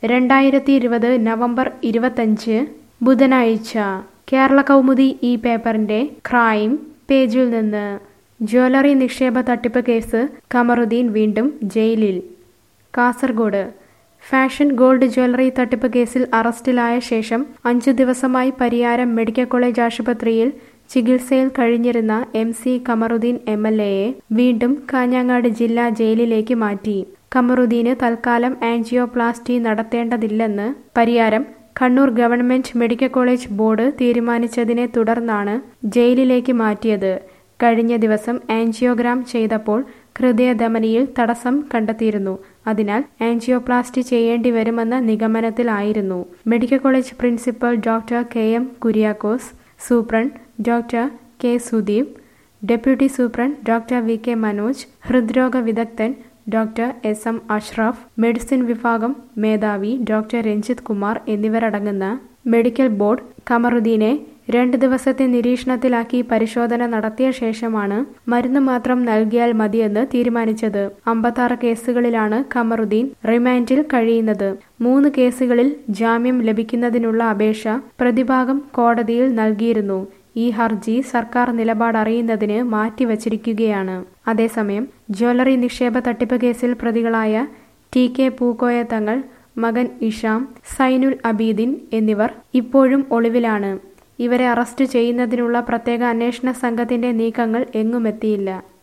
രണ്ടായിരത്തി ഇരുപത് നവംബർ ഇരുപത്തഞ്ച് ബുധനാഴ്ച കേരള കൗമുദി ഈ പേപ്പറിന്റെ ക്രൈം പേജിൽ നിന്ന് ജ്വല്ലറി നിക്ഷേപ തട്ടിപ്പ് കേസ് കമറുദ്ദീൻ വീണ്ടും ജയിലിൽ കാസർഗോഡ് ഫാഷൻ ഗോൾഡ് ജ്വല്ലറി തട്ടിപ്പ് കേസിൽ അറസ്റ്റിലായ ശേഷം അഞ്ചു ദിവസമായി പരിയാരം മെഡിക്കൽ കോളേജ് ആശുപത്രിയിൽ ചികിത്സയിൽ കഴിഞ്ഞിരുന്ന M C Kamaruddin M L എയെ വീണ്ടും കാഞ്ഞങ്ങാട് ജില്ലാ ജയിലിലേക്ക് മാറ്റി കമറുദ്ദീന് തൽക്കാലം ആൻജിയോപ്ലാസ്റ്റി നടത്തേണ്ടതില്ലെന്ന് Pariyaram Kannur government medical college board തീരുമാനിച്ചതിനെ തുടർന്നാണ് ജയിലിലേക്ക് മാറ്റിയത് കഴിഞ്ഞ ദിവസം ആൻജിയോഗ്രാം ചെയ്തപ്പോൾ ഹൃദയധമനിയിൽ തടസ്സം കണ്ടെത്തിയിരുന്നു അതിനാൽ ആൻജിയോപ്ലാസ്റ്റി ചെയ്യേണ്ടി വരുമെന്ന നിഗമനത്തിലായിരുന്നു medical college principal doctor K M Kuriakose superintendent doctor K Sudeep deputy superintendent doctor V K Manoj ഹൃദ്രോഗ വിദഗ്ധൻ doctor S M Ashraf medicine വിഭാഗം മേധാവി ഡോക്ടർ രഞ്ജിത് കുമാർ എന്നിവരടങ്ങുന്ന മെഡിക്കൽ ബോർഡ് കമറുദ്ദീനെ രണ്ട് ദിവസത്തെ നിരീക്ഷണത്തിലാക്കി പരിശോധന നടത്തിയ ശേഷമാണ് മരുന്ന് മാത്രം നൽകിയാൽ മതിയെന്ന് തീരുമാനിച്ചത് അമ്പത്താറ് കേസുകളിലാണ് കമറുദ്ദീൻ റിമാൻഡിൽ കഴിയുന്നത് മൂന്ന് കേസുകളിൽ ജാമ്യം ലഭിക്കുന്നതിനുള്ള അപേക്ഷ പ്രതിഭാഗം കോടതിയിൽ നൽകിയിരുന്നു ഈ ഹർജി സർക്കാർ നിലപാട് അറിയുന്നതിന് മാറ്റിവച്ചിരിക്കുകയാണ് അതേസമയം ജ്വല്ലറി നിക്ഷേപ തട്ടിപ്പ് കേസിൽ പ്രതികളായ ടി കെ പൂക്കോയ തങ്ങൾ മകൻ ഇഷാം സൈനുൽ അബീദിൻ എന്നിവർ ഇപ്പോഴും ഒളിവിലാണ് ഇവരെ അറസ്റ്റ് ചെയ്യുന്നതിനുള്ള പ്രത്യേക അന്വേഷണ സംഘത്തിന്റെ നീക്കങ്ങൾ എങ്ങുമെത്തിയില്ല